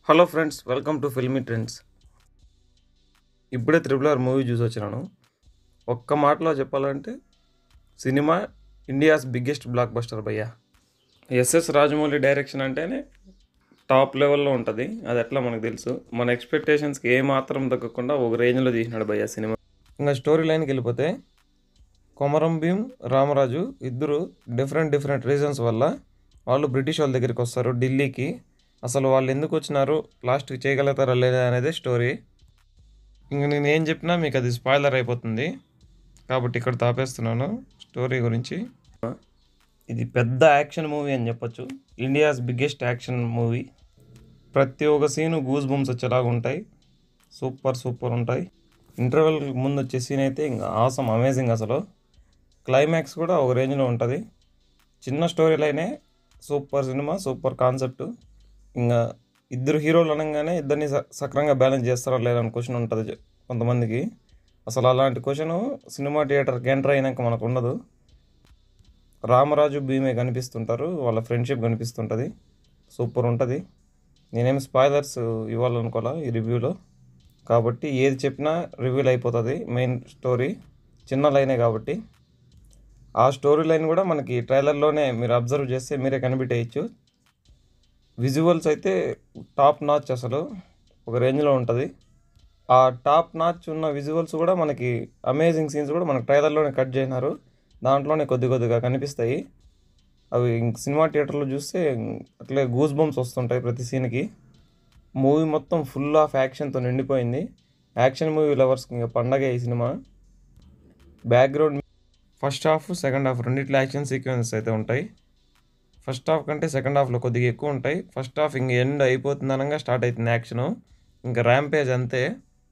hello friends welcome to filmy trends ఇప్పుడే triple R movie చూసి వచ్చినాను ఒక్క మాటలో చెప్పాలంటే సినిమా ఇండియాస్ బిగ్గెస్ట్ బ్లాక్ బస్టర్ భయ్యా ఎస్ఎస్ రాజమౌళి డైరెక్షన్ అంటేనే టాప్ లెవెల్లో ఉంటుంది అది ఎట్లా మనకు తెలుసు మన ఎక్స్పెక్టేషన్స్కి ఏ మాత్రం తగ్గకుండా ఒక రేంజ్లో తీసినాడు భయ్యా సినిమా ఇంకా స్టోరీ లైన్కి వెళ్ళిపోతే కొమరం భీం రామరాజు ఇద్దరు డిఫరెంట్ డిఫరెంట్ రీజన్స్ వల్ల వాళ్ళు బ్రిటిష్ వాళ్ళ దగ్గరికి వస్తారు ఢిల్లీకి అసలు వాళ్ళు ఎందుకు వచ్చినారు లాస్ట్కి చేయగలుగుతారా లేదా అనేది స్టోరీ ఇంక నేను ఏం చెప్పినా మీకు అది స్పాయిలర్ అయిపోతుంది కాబట్టి ఇక్కడ తాపేస్తున్నాను స్టోరీ గురించి ఇది పెద్ద యాక్షన్ మూవీ అని చెప్పొచ్చు ఇండియాస్ బిగ్గెస్ట్ యాక్షన్ మూవీ ప్రతి ఒక్క సీను గూస్ బూమ్స్ వచ్చేలాగా ఉంటాయి సూపర్ సూపర్ ఉంటాయి ఇంటర్వెల్ ముందు వచ్చే సీన్ అయితే ఇంకా ఆసమ్ అమేజింగ్ అసలు క్లైమాక్స్ కూడా ఒక రేంజ్లో ఉంటుంది చిన్న స్టోరీ లైనే సూపర్ సినిమా సూపర్ కాన్సెప్ట్ ఇంకా ఇద్దరు హీరోలు అనగానే ఇద్దరిని స- సక్రంగా బ్యాలెన్స్ చేస్తారా లేదా అని క్వశ్చన్ ఉంటుంది జ- కొంతమందికి అసలు అలాంటి క్వశ్చన్ సినిమా థియేటర్కి ఎంటర్ అయినాక మనకు ఉండదు రామరాజు భీమే కనిపిస్తుంటారు వాళ్ళ ఫ్రెండ్షిప్ కనిపిస్తుంటుంది సూపర్ ఉంటుంది నేనేం స్పాయిలర్స్ ఇవ్వాలనుకోలే ఈ రివ్యూలో కాబట్టి ఏది చెప్పినా రివ్యూల్ అయిపోతుంది మెయిన్ స్టోరీ చిన్న లైనే కాబట్టి ఆ స్టోరీ లైన్ కూడా మనకి ట్రైలర్లోనే మీరు అబ్జర్వ్ చేస్తే మీరే కనిపెట్టేయచ్చు విజువల్స్ అయితే టాప్ నాచ్ అసలు ఒక రేంజ్లో ఉంటుంది ఆ టాప్ నాచ్ ఉన్న విజువల్స్ కూడా మనకి అమేజింగ్ సీన్స్ కూడా మనకి ట్రైలర్లోనే కట్ చేసినారు దాంట్లోనే కొద్ది కొద్దిగా కనిపిస్తాయి అవి ఇంక సినిమా థియేటర్లో చూస్తే అట్లే గూస్ బంప్స్ వస్తుంటాయి ప్రతి సీన్కి మూవీ మొత్తం ఫుల్ ఆఫ్ యాక్షన్తో నిండిపోయింది యాక్షన్ మూవీ లవర్స్కి ఇంకా పండగ ఈ సినిమా background first half second half రెండిట్లో యాక్షన్ సీక్వెన్సెస్ అయితే ఉంటాయి ఫస్ట్ హాఫ్ కంటే సెకండ్ హాఫ్లో కొద్దిగా ఎక్కువ ఉంటాయి ఫస్ట్ హాఫ్ ఇంక ఎండ్ అయిపోతుంది అనగా స్టార్ట్ అవుతుంది యాక్షన్ ఇంకా ర్యాంపేజ్ అంతే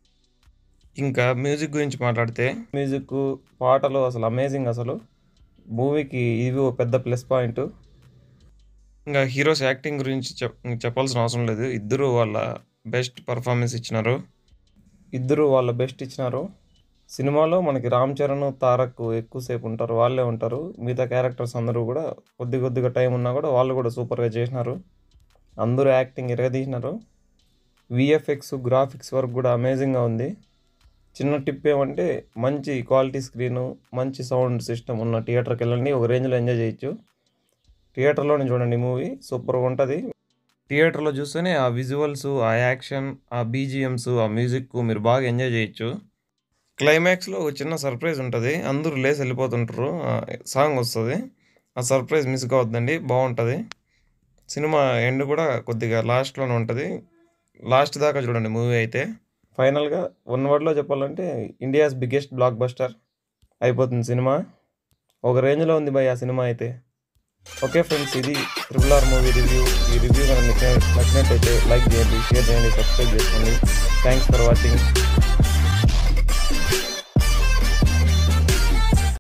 ఇంకా మ్యూజిక్ గురించి మాట్లాడితే మ్యూజిక్ పాటలు అసలు అమేజింగ్ అసలు మూవీకి ఇది ఒక పెద్ద ప్లస్ పాయింట్ ఇంకా హీరోస్ యాక్టింగ్ గురించి చెప్ చెప్పాల్సిన అవసరం లేదు ఇద్దరు వాళ్ళ బెస్ట్ పర్ఫార్మెన్స్ ఇచ్చినారు ఇద్దరు వాళ్ళ బెస్ట్ ఇచ్చినారు సినిమాలో మనకి రామ్ చరణ్ తారక్ ఎక్కువసేపు ఉంటారు వాళ్ళే ఉంటారు మిగతా క్యారెక్టర్స్ అందరూ కూడా కొద్ది కొద్దిగా టైం ఉన్నా కూడా వాళ్ళు కూడా సూపర్గా చేసినారు అందరూ యాక్టింగ్ ఇరగదీసినారు విఎఫ్ఎక్స్ గ్రాఫిక్స్ వర్క్ కూడా అమేజింగ్గా ఉంది చిన్న టిప్ ఏమంటే మంచి క్వాలిటీ స్క్రీను మంచి సౌండ్ సిస్టమ్ ఉన్న థియేటర్కి వెళ్ళండి ఒక రేంజ్లో ఎంజాయ్ చేయొచ్చు థియేటర్లోనే చూడండి మూవీ సూపర్గా ఉంటుంది థియేటర్లో చూస్తేనే ఆ విజువల్స్ ఆ యాక్షన్ ఆ బీజిఎమ్స్ ఆ మ్యూజిక్ మీరు బాగా ఎంజాయ్ చేయొచ్చు క్లైమాక్స్లో ఒక చిన్న సర్ప్రైజ్ ఉంటుంది అందరూ లేసి వెళ్ళిపోతుంటారు ఆ సాంగ్ వస్తుంది ఆ సర్ప్రైజ్ మిస్ కావద్దండి బాగుంటుంది సినిమా ఎండ్ కూడా కొద్దిగా లాస్ట్లోనే ఉంటుంది లాస్ట్ దాకా చూడండి మూవీ అయితే ఫైనల్గా వన్ వర్డ్లో చెప్పాలంటే ఇండియాస్ బిగ్గెస్ట్ బ్లాక్ బస్టర్ అయిపోతుంది సినిమా ఒక రేంజ్లో ఉంది భయ్ ఆ సినిమా అయితే ఓకే ఫ్రెండ్స్ ఇది ట్రిపుల్ ఆర్ మూవీ రివ్యూ ఈ రివ్యూ కనుక నచ్చినట్లయితే లైక్ చేయండి షేర్ చేయండి సబ్స్క్రైబ్ చేసుకోండి థ్యాంక్స్ ఫర్ వాచింగ్